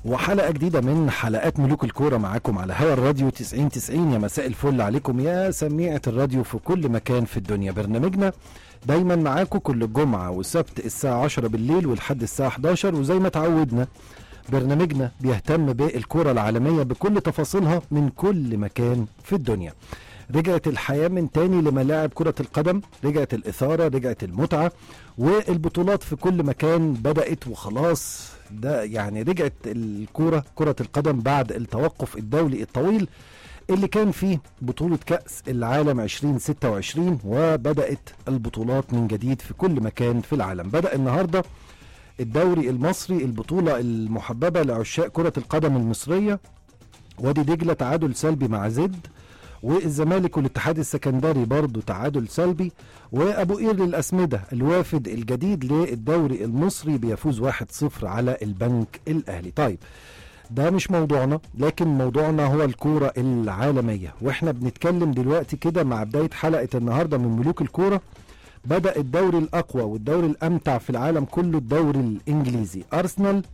وحلقة جديدة من حلقات ملوك الكورة معاكم على هوا الراديو 90 90 يا مساء الفل عليكم يا سميعة الراديو في كل مكان في الدنيا برنامجنا دايما معاكم كل جمعة وسبت الساعة 10 بالليل ولحد الساعة 11 وزي ما تعودنا برنامجنا بيهتم بالكرة العالمية بكل تفاصيلها من كل مكان في الدنيا رجعت الحياة من تاني لملاعب كرة القدم رجعت الإثارة رجعت المتعة والبطولات في كل مكان بدأت وخلاص ده يعني رجعت الكرة كرة القدم بعد التوقف الدولي الطويل اللي كان فيه بطولة كأس العالم 2026 وبدأت البطولات من جديد في كل مكان في العالم بدأ النهاردة الدوري المصري البطولة المحببة لعشاق كرة القدم المصرية وادي دجلة تعادل سلبي مع زد والزمالك والاتحاد السكندري برضه تعادل سلبي وابو قير للاسمده الوافد الجديد للدوري المصري بيفوز 1-0 على البنك الاهلي طيب ده مش موضوعنا لكن موضوعنا هو الكوره العالميه واحنا بنتكلم دلوقتي كده مع بدايه حلقه النهارده من ملوك الكوره بدا الدوري الاقوى والدوري الامتع في العالم كله الدوري الانجليزي ارسنال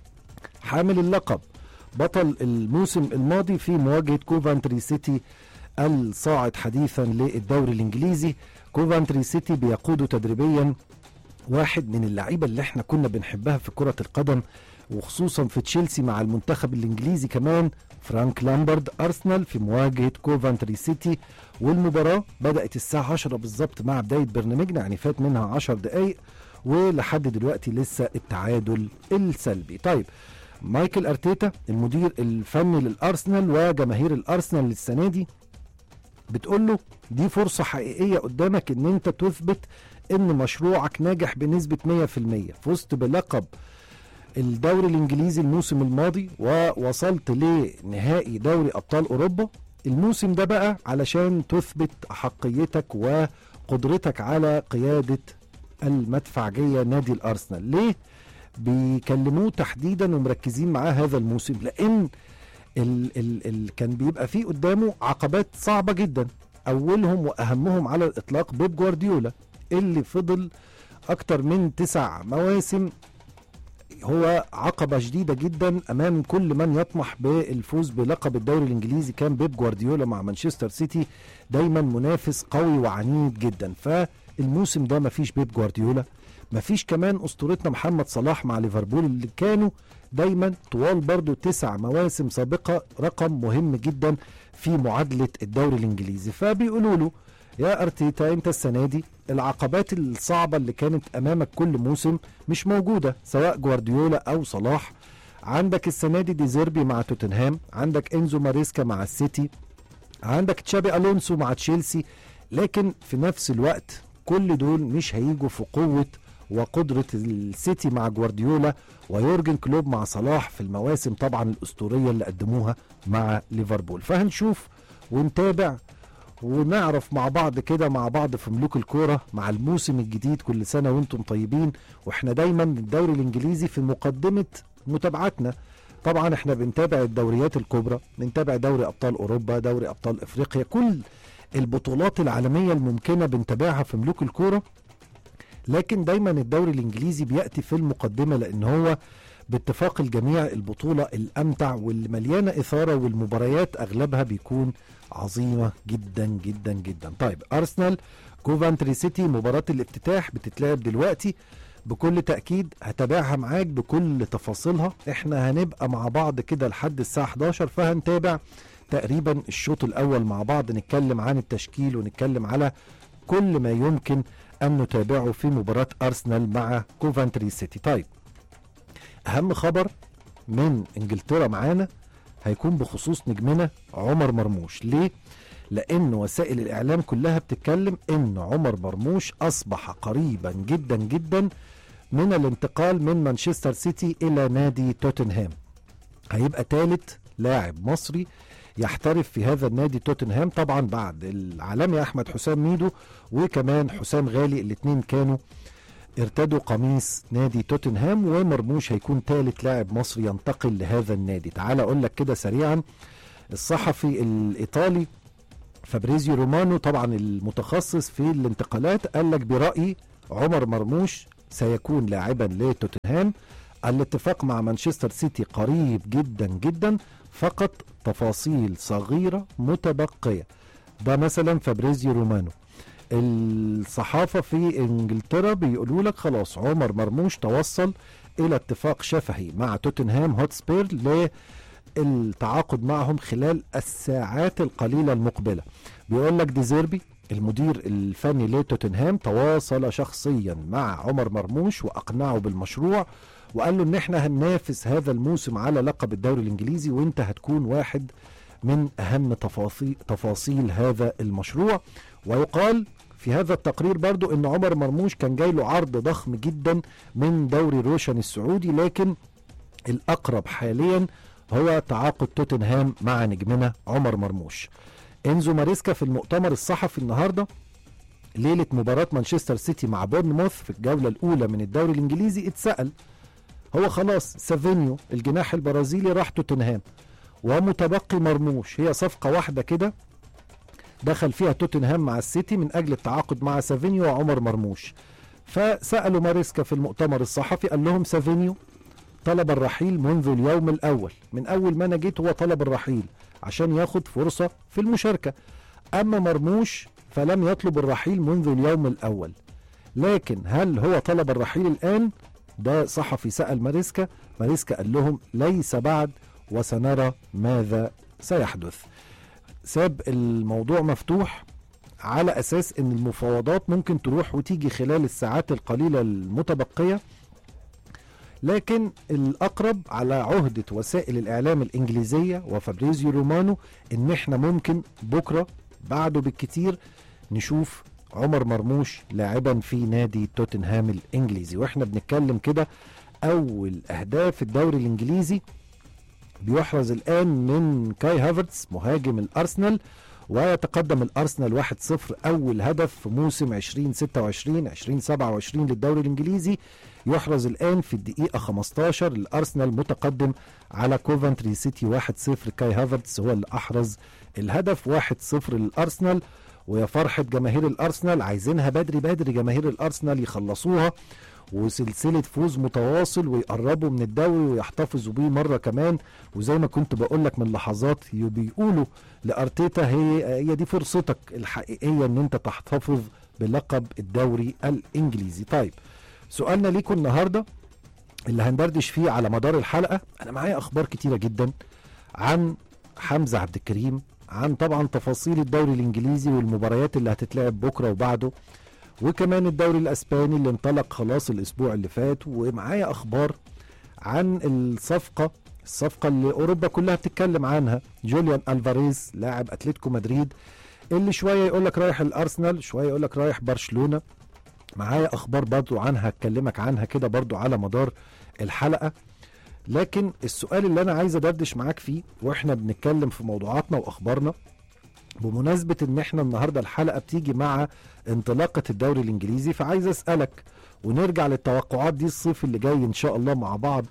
حامل اللقب بطل الموسم الماضي في مواجهه كوفانتري سيتي الصاعد حديثا للدوري الانجليزي كوفانتري سيتي بيقود تدريبيا واحد من اللعيبه اللي احنا كنا بنحبها في كره القدم وخصوصا في تشيلسي مع المنتخب الانجليزي كمان فرانك لامبرد ارسنال في مواجهه كوفانتري سيتي والمباراه بدات الساعه 10 بالظبط مع بدايه برنامجنا يعني فات منها 10 دقائق ولحد دلوقتي لسه التعادل السلبي طيب مايكل ارتيتا المدير الفني للارسنال وجماهير الارسنال السنه دي بتقول له دي فرصة حقيقية قدامك ان انت تثبت ان مشروعك ناجح بنسبة 100% فزت بلقب الدوري الانجليزي الموسم الماضي ووصلت لنهائي دوري ابطال اوروبا الموسم ده بقى علشان تثبت احقيتك وقدرتك على قيادة المدفعجية نادي الارسنال ليه بيكلموه تحديدا ومركزين معاه هذا الموسم لان ال ال ال كان بيبقى فيه قدامه عقبات صعبة جدا أولهم وأهمهم على الإطلاق بيب جوارديولا اللي فضل أكتر من تسع مواسم هو عقبة شديدة جدا أمام كل من يطمح بالفوز بلقب الدوري الإنجليزي كان بيب جوارديولا مع مانشستر سيتي دايما منافس قوي وعنيد جدا فالموسم ده مفيش بيب جوارديولا مفيش كمان أسطورتنا محمد صلاح مع ليفربول اللي كانوا دايما طوال برضو تسع مواسم سابقة رقم مهم جدا في معادلة الدوري الإنجليزي فبيقولوا له يا أرتيتا أنت السنة دي العقبات الصعبة اللي كانت أمامك كل موسم مش موجودة سواء جوارديولا أو صلاح عندك السنة دي ديزيربي مع توتنهام عندك إنزو ماريسكا مع السيتي عندك تشابي ألونسو مع تشيلسي لكن في نفس الوقت كل دول مش هيجوا في قوة وقدرة السيتي مع جوارديولا ويورجن كلوب مع صلاح في المواسم طبعا الأسطورية اللي قدموها مع ليفربول فهنشوف ونتابع ونعرف مع بعض كده مع بعض في ملوك الكورة مع الموسم الجديد كل سنة وانتم طيبين واحنا دايما الدوري الانجليزي في مقدمة متابعتنا طبعا احنا بنتابع الدوريات الكبرى بنتابع دوري ابطال اوروبا دوري ابطال افريقيا كل البطولات العالمية الممكنة بنتابعها في ملوك الكورة لكن دايما الدوري الانجليزي بياتي في المقدمه لان هو باتفاق الجميع البطوله الامتع واللي مليانه اثاره والمباريات اغلبها بيكون عظيمه جدا جدا جدا طيب ارسنال كوفانتري سيتي مباراه الافتتاح بتتلعب دلوقتي بكل تاكيد هتابعها معاك بكل تفاصيلها احنا هنبقى مع بعض كده لحد الساعه 11 فهنتابع تقريبا الشوط الاول مع بعض نتكلم عن التشكيل ونتكلم على كل ما يمكن أن نتابعه في مباراة أرسنال مع كوفانتري سيتي طيب أهم خبر من إنجلترا معانا هيكون بخصوص نجمنا عمر مرموش ليه؟ لأن وسائل الإعلام كلها بتتكلم إن عمر مرموش أصبح قريبا جدا جدا من الانتقال من مانشستر سيتي إلى نادي توتنهام هيبقى ثالث لاعب مصري يحترف في هذا النادي توتنهام طبعا بعد العالمي احمد حسام ميدو وكمان حسام غالي الاثنين كانوا ارتدوا قميص نادي توتنهام ومرموش هيكون ثالث لاعب مصري ينتقل لهذا النادي تعال اقول لك كده سريعا الصحفي الايطالي فابريزيو رومانو طبعا المتخصص في الانتقالات قال لك برأيي عمر مرموش سيكون لاعبا لتوتنهام الاتفاق مع مانشستر سيتي قريب جدا جدا فقط تفاصيل صغيرة متبقية ده مثلا فابريزيو رومانو الصحافة في انجلترا بيقولوا لك خلاص عمر مرموش توصل الى اتفاق شفهي مع توتنهام هوتسبير للتعاقد معهم خلال الساعات القليلة المقبلة بيقول لك ديزيربي المدير الفني لتوتنهام تواصل شخصيا مع عمر مرموش واقنعه بالمشروع وقال له ان احنا هننافس هذا الموسم على لقب الدوري الانجليزي وانت هتكون واحد من اهم تفاصيل, تفاصيل هذا المشروع ويقال في هذا التقرير برضو ان عمر مرموش كان جاي له عرض ضخم جدا من دوري روشن السعودي لكن الاقرب حاليا هو تعاقد توتنهام مع نجمنا عمر مرموش انزو ماريسكا في المؤتمر الصحفي النهارده ليله مباراه مانشستر سيتي مع بورنموث في الجوله الاولى من الدوري الانجليزي اتسال هو خلاص سافينيو الجناح البرازيلي راح توتنهام ومتبقي مرموش هي صفقه واحده كده دخل فيها توتنهام مع السيتي من اجل التعاقد مع سافينيو وعمر مرموش فسالوا ماريسكا في المؤتمر الصحفي قال لهم سافينيو طلب الرحيل منذ اليوم الاول من اول ما انا جيت هو طلب الرحيل عشان ياخد فرصه في المشاركه اما مرموش فلم يطلب الرحيل منذ اليوم الاول لكن هل هو طلب الرحيل الان ده صحفي سال ماريسكا ماريسكا قال لهم ليس بعد وسنرى ماذا سيحدث ساب الموضوع مفتوح على اساس ان المفاوضات ممكن تروح وتيجي خلال الساعات القليله المتبقيه لكن الاقرب على عهده وسائل الاعلام الانجليزيه وفابريزيو رومانو ان احنا ممكن بكره بعده بالكتير نشوف عمر مرموش لاعبا في نادي توتنهام الانجليزي واحنا بنتكلم كده اول اهداف الدوري الانجليزي بيحرز الان من كاي هافرتس مهاجم الارسنال ويتقدم الارسنال 1-0 اول هدف في موسم 2026 2027 للدوري الانجليزي يحرز الان في الدقيقه 15 الارسنال متقدم على كوفنتري سيتي 1-0 كاي هافرتس هو اللي احرز الهدف 1-0 للارسنال ويا فرحه جماهير الارسنال عايزينها بدري بدري جماهير الارسنال يخلصوها وسلسله فوز متواصل ويقربوا من الدوري ويحتفظوا بيه مره كمان وزي ما كنت بقول لك من لحظات بيقولوا لارتيتا هي هي دي فرصتك الحقيقيه ان انت تحتفظ بلقب الدوري الانجليزي طيب سؤالنا ليكم النهارده اللي هندردش فيه على مدار الحلقه انا معايا اخبار كتيره جدا عن حمزه عبد الكريم عن طبعا تفاصيل الدوري الانجليزي والمباريات اللي هتتلعب بكره وبعده وكمان الدوري الاسباني اللي انطلق خلاص الاسبوع اللي فات ومعايا اخبار عن الصفقه الصفقه اللي اوروبا كلها بتتكلم عنها جوليان الفاريز لاعب اتلتيكو مدريد اللي شويه يقول لك رايح الارسنال شويه يقول لك رايح برشلونه معايا اخبار برضو عنها هتكلمك عنها كده برضو على مدار الحلقه لكن السؤال اللي انا عايز ادردش معاك فيه واحنا بنتكلم في موضوعاتنا واخبارنا بمناسبه ان احنا النهارده الحلقه بتيجي مع انطلاقه الدوري الانجليزي فعايز اسالك ونرجع للتوقعات دي الصيف اللي جاي ان شاء الله مع بعض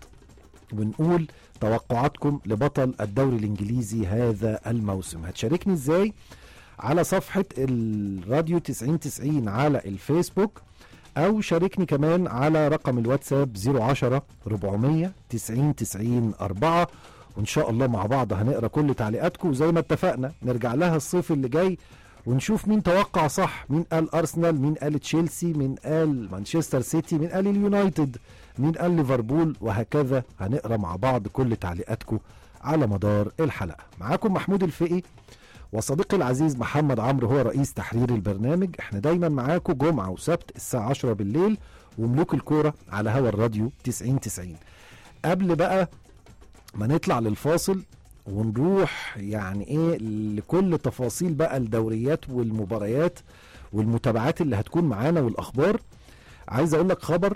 ونقول توقعاتكم لبطل الدوري الانجليزي هذا الموسم هتشاركني ازاي على صفحة الراديو 9090 على الفيسبوك او شاركني كمان على رقم الواتساب 010 400 90 90 4 وان شاء الله مع بعض هنقرا كل تعليقاتكم وزي ما اتفقنا نرجع لها الصيف اللي جاي ونشوف مين توقع صح مين قال ارسنال مين قال تشيلسي مين قال مانشستر سيتي مين قال اليونايتد مين قال ليفربول وهكذا هنقرا مع بعض كل تعليقاتكم على مدار الحلقه معاكم محمود الفقي وصديقي العزيز محمد عمرو هو رئيس تحرير البرنامج احنا دايما معاكم جمعه وسبت الساعه 10 بالليل وملوك الكوره على هوا الراديو 90 90 قبل بقى ما نطلع للفاصل ونروح يعني ايه لكل تفاصيل بقى الدوريات والمباريات والمتابعات اللي هتكون معانا والاخبار عايز اقول لك خبر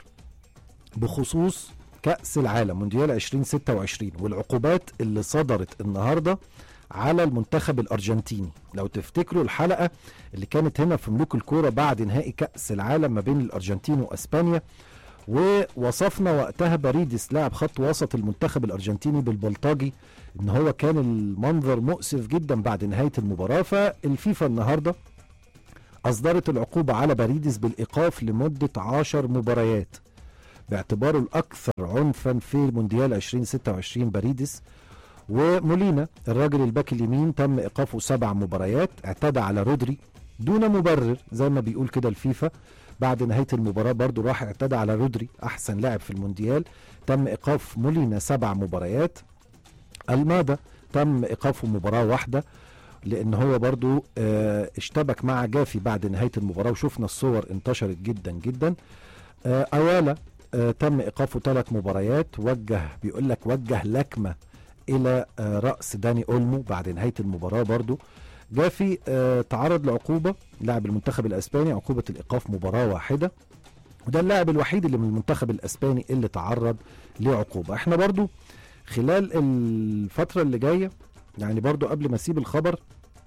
بخصوص كأس العالم مونديال 2026 والعقوبات اللي صدرت النهارده على المنتخب الارجنتيني لو تفتكروا الحلقه اللي كانت هنا في ملوك الكوره بعد نهائي كأس العالم ما بين الارجنتين واسبانيا ووصفنا وقتها باريدس لاعب خط وسط المنتخب الارجنتيني بالبلطجي ان هو كان المنظر مؤسف جدا بعد نهايه المباراه فالفيفا النهارده اصدرت العقوبه على باريدس بالايقاف لمده 10 مباريات باعتباره الأكثر عنفا في مونديال 2026 باريدس ومولينا الراجل الباك اليمين تم إيقافه سبع مباريات اعتدى على رودري دون مبرر زي ما بيقول كده الفيفا بعد نهاية المباراة برضو راح اعتدى على رودري أحسن لاعب في المونديال تم إيقاف مولينا سبع مباريات المادا تم إيقافه مباراة واحدة لان هو برضو آه، اشتبك مع جافي بعد نهايه المباراه وشفنا الصور انتشرت جدا جدا آه، اوالا آه، تم ايقافه ثلاث مباريات وجه بيقول لك وجه لكمه الى آه، راس داني اولمو بعد نهايه المباراه برضو جافي آه، تعرض لعقوبه لاعب المنتخب الاسباني عقوبه الايقاف مباراه واحده وده اللاعب الوحيد اللي من المنتخب الاسباني اللي تعرض لعقوبه احنا برضو خلال الفتره اللي جايه يعني برضو قبل ما اسيب الخبر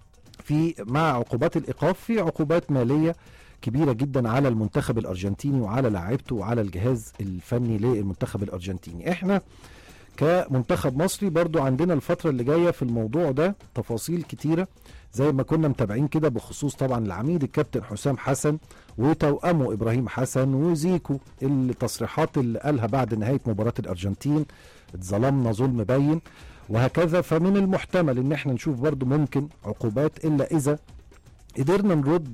في مع عقوبات الايقاف في عقوبات ماليه كبيره جدا على المنتخب الارجنتيني وعلى لاعيبته وعلى الجهاز الفني للمنتخب الارجنتيني احنا كمنتخب مصري برضو عندنا الفترة اللي جاية في الموضوع ده تفاصيل كتيرة زي ما كنا متابعين كده بخصوص طبعا العميد الكابتن حسام حسن وتوأمه إبراهيم حسن وزيكو التصريحات اللي قالها بعد نهاية مباراة الأرجنتين اتظلمنا ظلم باين وهكذا فمن المحتمل ان احنا نشوف برضو ممكن عقوبات الا اذا قدرنا نرد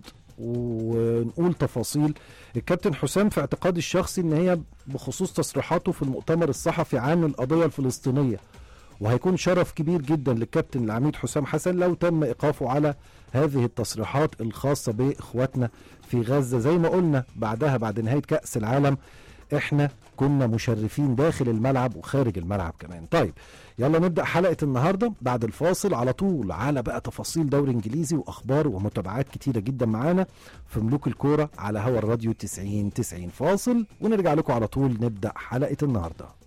ونقول تفاصيل الكابتن حسام في اعتقادي الشخصي ان هي بخصوص تصريحاته في المؤتمر الصحفي عن القضيه الفلسطينيه وهيكون شرف كبير جدا للكابتن العميد حسام حسن لو تم ايقافه على هذه التصريحات الخاصه باخواتنا في غزه زي ما قلنا بعدها بعد نهايه كاس العالم احنا كنا مشرفين داخل الملعب وخارج الملعب كمان طيب يلا نبدا حلقه النهارده بعد الفاصل على طول على بقى تفاصيل دوري انجليزي واخبار ومتابعات كتيره جدا معانا في ملوك الكوره على هوا الراديو 90 90 فاصل ونرجع لكم على طول نبدا حلقه النهارده